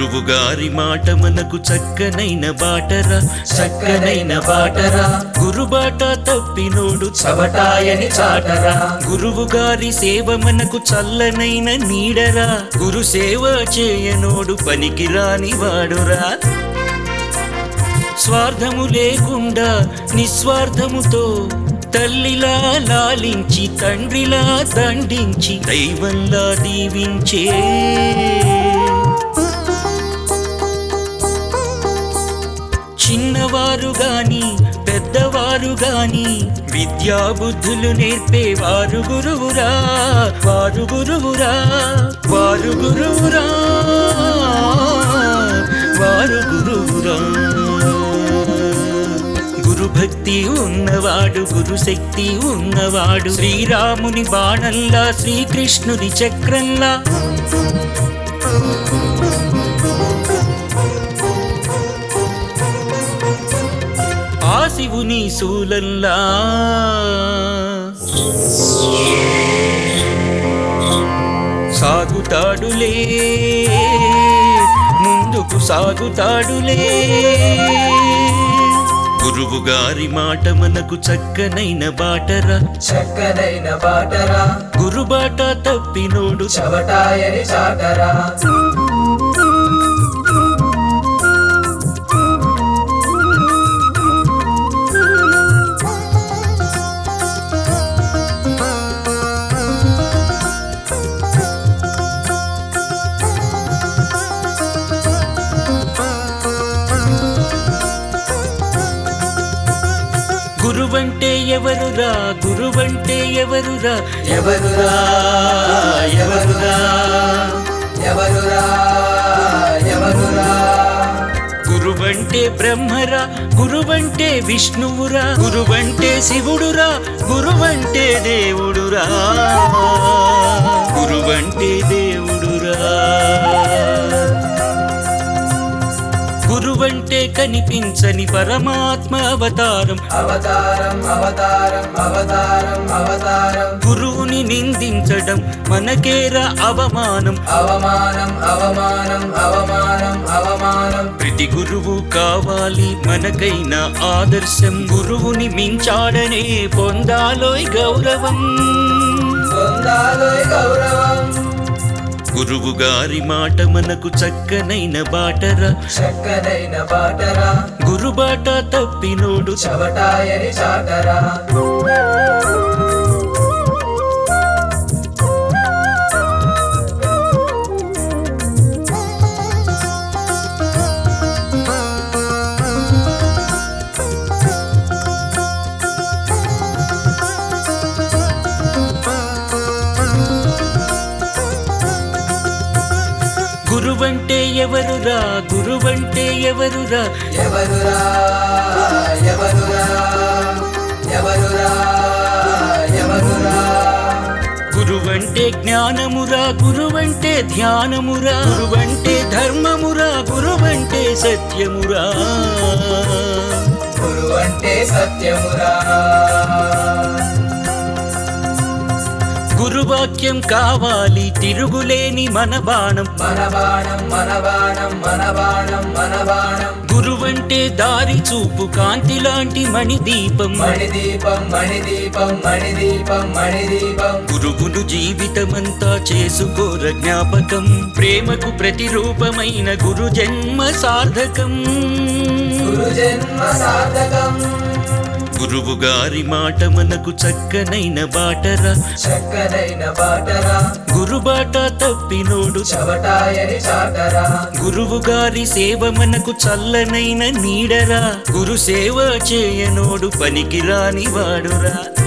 గురువు గారి మాట మనకు చక్కనైన బాటరా చక్కనైన బాటరా గురుబాట తప్పినోడు చవటాయని చాటరా గురువు గారి సేవ మనకు చల్లనైన నీడరా గురు సేవ చేయనోడు పనికిరాని వాడురా స్వార్థము లేకుండా నిస్వార్థముతో తల్లిలా లాలించి తండ్రిలా దండించి దైవంలా దీవించే చిన్నవారు గాని పెద్దవారు గాని విద్యా బుద్ధులు నేర్పేవారు గురువురా వారు గురువురా వారు గురువురా వారు గురువురా గురు భక్తి ఉన్నవాడు గురు శక్తి ఉన్నవాడు శ్రీరాముని బాణంలా శ్రీకృష్ణుని చక్రంలా ఆ శివుని శూలంలా సాగుతాడులే ముందుకు సాగుతాడులే గురువు గారి మాట మనకు చక్కనైన బాటరా చక్కనైన బాటరా గురుబాట తప్పినోడు చవటాయని చాటరా గురువంటే ఎవరురా గురువంటే ఎవరురా ఎవరురా ఎవరురా ఎవరురా ఎవరురా గురువంటే బ్రహ్మరా గురువంటే విష్ణువురా గురువంటే శివుడురా గురువంటే దేవుడురా గురువంటే దేవుడురా గురువంటే కనిపించని పరమాత్మ అవతారం అవతారం అవతారం అవతారం అవతారం గురువుని నిందించడం మనకేరా అవమానం అవమానం అవమానం అవమానం అవమానం ప్రతి గురువు కావాలి మనకైన ఆదర్శం గురువుని మించాడనే పొందాలోయ్ గౌరవం పొందాలోయ్ గౌరవం గురువు గారి మాట మనకు చక్కనైన బాటరా చక్కనైన బాటరా గురుబాట తప్పినోడు చవటాయని చాటరా గురువంటే ఎవరురా గురువంటే ఎవరురా ఎవరురా ఎవరురా ఎవరురా ఎవరురా గురువంటే జ్ఞానమురా గురువంటే ధ్యానమురా గురువంటే ధర్మమురా గురువంటే సత్యమురా గురు అంటే సత్యమురా గురువాక్యం కావాలి తిరుగులేని మన బాణం మన బాణం మన బాణం మన బాణం మన బాణం గురువంటే దారి చూపు కాంతి లాంటి మణిదీపం మణిదీపం మణిదీపం మణిదీపం మణిదీపం గురువును జీవితమంతా చేసుకోర జ్ఞాపకం ప్రేమకు ప్రతిరూపమైన గురు జన్మ సార్థకం గురు జన్మ సార్థకం గురువు గారి మాట మనకు చక్కనైన బాటరా చక్కనైన బాటరా గురుబాట తప్పినోడు చవటాయని చాటరా గురువు గారి సేవ మనకు చల్లనైన నీడరా గురు సేవ చేయనోడు పనికిరాని వాడురా